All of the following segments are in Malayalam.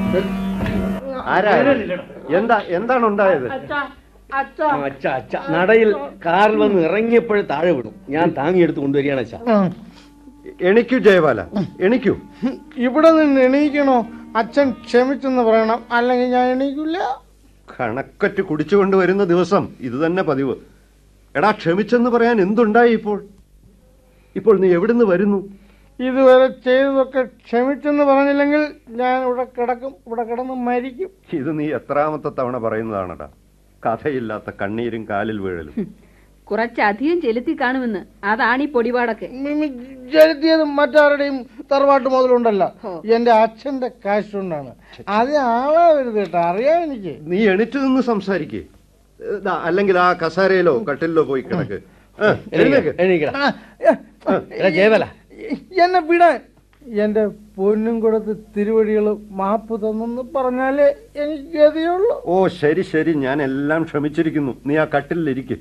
ആരാ എന്താ എന്താണ് ഉണ്ടായത് അച്ഛാ അച്ഛാ അച്ഛ അച്ഛ നടയിൽ കാറിൽ വന്ന് ഇറങ്ങിയപ്പോഴേ താഴെ വിടും ഞാൻ താങ്ങിയെടുത്ത് കൊണ്ടുവരികയാണ് അച്ഛ എണിക്കൂ ജയബാല എണിക്കൂ ഇവിടെ നിന്ന് എണീക്കണോ അച്ഛൻ ക്ഷമിച്ചെന്ന് പറയണം അല്ലെങ്കിൽ ഞാൻ എണീക്കില്ല കണക്കറ്റ് കുടിച്ചുകൊണ്ട് വരുന്ന ദിവസം ഇത് തന്നെ പതിവ് എടാ ക്ഷമിച്ചെന്ന് പറയാൻ എന്തുണ്ടായി ഇപ്പോൾ ഇപ്പോൾ നീ എവിടുന്ന് വരുന്നു ഇതുവരെ ചെയ്തതൊക്കെ ക്ഷമിച്ചെന്ന് പറഞ്ഞില്ലെങ്കിൽ ഞാൻ ഇവിടെ കിടക്കും ഇവിടെ കിടന്ന് മരിക്കും ഇത് നീ എത്രാമത്തെ തവണ പറയുന്നതാണടാ കഥയില്ലാത്ത കണ്ണീരും കാലിൽ വീഴലും കുറച്ചധികം ചെലുത്തി കാണുമെന്ന് അതാണ് ഈ പൊടിപാടൊക്കെ ജലത്തിയത് മറ്റാരുടെയും തറവാട്ട് മുതലുണ്ടല്ലോ ഹോ. എന്റെ അച്ഛന്റെ കാശ് കൊണ്ടാണ് അത് ആളാവരുത് കേട്ടോ അറിയാം എനിക്ക് നീ എണിച്ചു നിന്ന് സംസാരിക്കേ അല്ലെങ്കിൽ ആ കസാരയിലോ കട്ടിലോ പോയി കിടക്ക് ആ, എഴുന്നേക്ക്. എണീക്കട ആ, ഏ, എടാ ജയബല എന്നെ വിടാൻ എന്റെ പൊന്നും കൊടുത്ത് തിരുവടികൾ മാപ്പ് തന്നെന്ന് പറഞ്ഞാലേ എനിക്ക് ഗതിയുള്ളൂ ഓ ശരി ശരി ഞാൻ എല്ലാം ക്ഷമിച്ചിരിക്കുന്നു നീ ആ കട്ടിലിരിക്കെ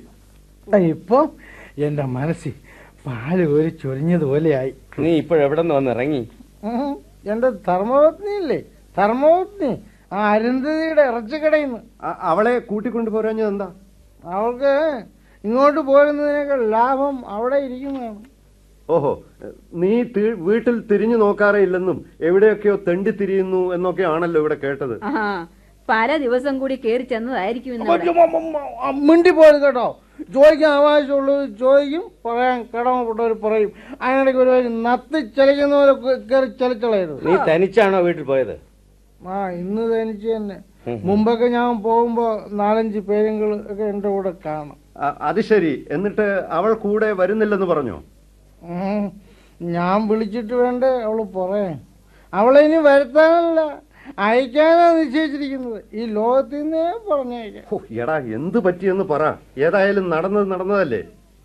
ഇപ്പൊ എന്റെ മനസ്സിൽ പാല് ഒരു ചൊരിഞ്ഞതുപോലെയായി നീ ഇപ്പോഴെവിടെ നിന്ന് വന്ന് ഇറങ്ങി ഉം. എന്റെ ധർമ്മപത്നിയില്ലേ ധർമ്മപത്നി ആ അരുന്ധതിയുടെ ഇറച്ചിക്കടയിൽ നിന്ന് അവളെ കൂട്ടിക്കൊണ്ടു പോരാഞ്ഞത് എന്താ അവൾക്ക് ഇങ്ങോട്ട് പോരുന്നതിനേക്കാൾ ലാഭം അവിടെ ഇരിക്കുന്നതാണ് ഓഹോ നീ തി- വീട്ടിൽ തിരിഞ്ഞു നോക്കാറേ ഇല്ലെന്നും എവിടെയൊക്കെയോ തെണ്ടി തിരിയുന്നു എന്നൊക്കെ ആണല്ലോ ഇവിടെ കേട്ടത് ആ പല ദിവസം കൂടി കേറി ചെന്നതായിരിക്കും ഇന്നവിടെ. മിണ്ടി പോയത് കേട്ടോ ചോദിക്കാൻ ആവശ്യമുള്ളത് ചോദിക്കും പറയാൻ കടമപ്പെട്ടവർ പറയും അതിനിടയ്ക്ക് ഒരു വരി നത്തി ചലിക്കുന്ന പോലെ കയറി ചലിച്ചളയരുത് നീ തനിച്ചാണോ വീട്ടിൽ പോയത് ആ ഇന്ന് തനിച്ച് തന്നെ മുമ്പൊക്കെ ഞാൻ പോകുമ്പോ നാലഞ്ച് പേരുകൾ ഒക്കെ എന്റെ കൂടെ കാണും അ- അത് ശരി എന്നിട്ട് അവൾ കൂടെ വരുന്നില്ലെന്ന് പറഞ്ഞോ ഉം. ഞാൻ വിളിച്ചിട്ട് വേണ്ടേ അവള് പറയാൻ അവളെ ഇനി വരുത്താനല്ല അയക്കാനാ നിശ്ചയിച്ചിരിക്കുന്നത് ഈ ലോകത്തിൽ നിന്നേ പറഞ്ഞയക്കാം ഹോ, എടാ എന്ത് പറ്റിയെന്ന് പറ ഏതായാലും നടന്നത് നടന്നതല്ലേ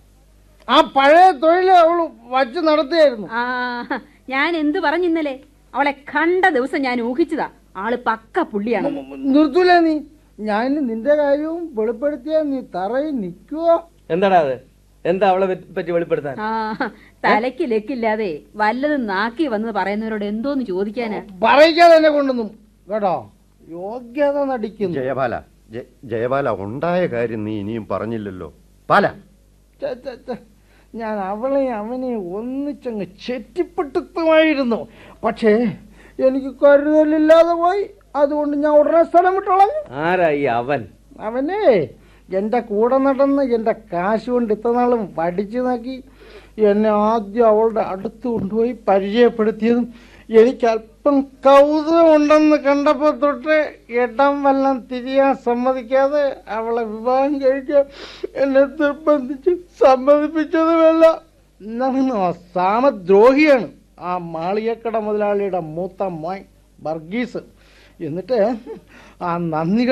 ആ പഴയ തൊഴിൽ അവള് വച്ച് നടത്തിയായിരുന്നു ആ ഞാൻ എന്ത് പറഞ്ഞിന്നലെ അവളെ കണ്ട ദിവസം ഞാൻ ഊഹിച്ചതാ ആള് പക്ക പുള്ളിയാണ് നിർത്തൂല നീ ഞാൻ നിന്റെ കാര്യവും വെളിപ്പെടുത്തിയാ നീ തറയിൽ നിൽക്കുവോ എന്താടാ അത് എന്താ അവളെ പറ്റി- പറ്റി വെളിപ്പെടുത്താൻ ആ തലയ്ക്ക് ലെക്കില്ലാതെ വല്ലതും നാക്കി വന്ന് പറയുന്നവരോട് എന്തോന്ന് ചോദിക്കാനാ പറയിക്കാതെ എന്നെ കൊണ്ടൊന്നും കേട്ടോ യോഗ്യത നടിക്കുന്നു ജയബാല ജയ- ജയബാല ഉണ്ടായ കാര്യം നീ ഇനിയും പറഞ്ഞില്ലല്ലോ പാല ഛെ, ഛെ, ഛെ. ഞാൻ അവളെയും അവനെയും ഒന്നിച്ചങ്ങ് ചെറ്റിപ്പെട്ടുത്തുമായിരുന്നു പക്ഷേ എനിക്ക് കരുതലില്ലാതെ പോയി അതുകൊണ്ട് ഞാൻ ഉടനെ സ്ഥലം വിട്ടോളഞ്ഞു ആരാ ഈ അവൻ അവനെ എന്റെ കൂടെ നടന്ന് എന്റെ കാശ് കൊണ്ട് ഇത്ര നാളും പഠിച്ചു നോക്കി എന്നെ ആദ്യം അവളുടെ അടുത്ത് കൊണ്ടുപോയി പരിചയപ്പെടുത്തിയതും എനിക്ക് അല്പം കൗതുകമുണ്ടെന്ന് കണ്ടപ്പോ തൊട്ട് ഇടം വല്ലം തിരിയാൻ സമ്മതിക്കാതെ അവളെ വിവാഹം കഴിക്കാൻ എന്നെ നിർബന്ധിച്ച് സമ്മതിപ്പിച്ചതുമല്ല എന്നാണ് സാമദ്രോഹിയാണ് ആ മാളികക്കട മുതലാളിയുടെ മൂത്ത മോൻ വർഗീസ് എന്നിട്ട് ആ നന്ദി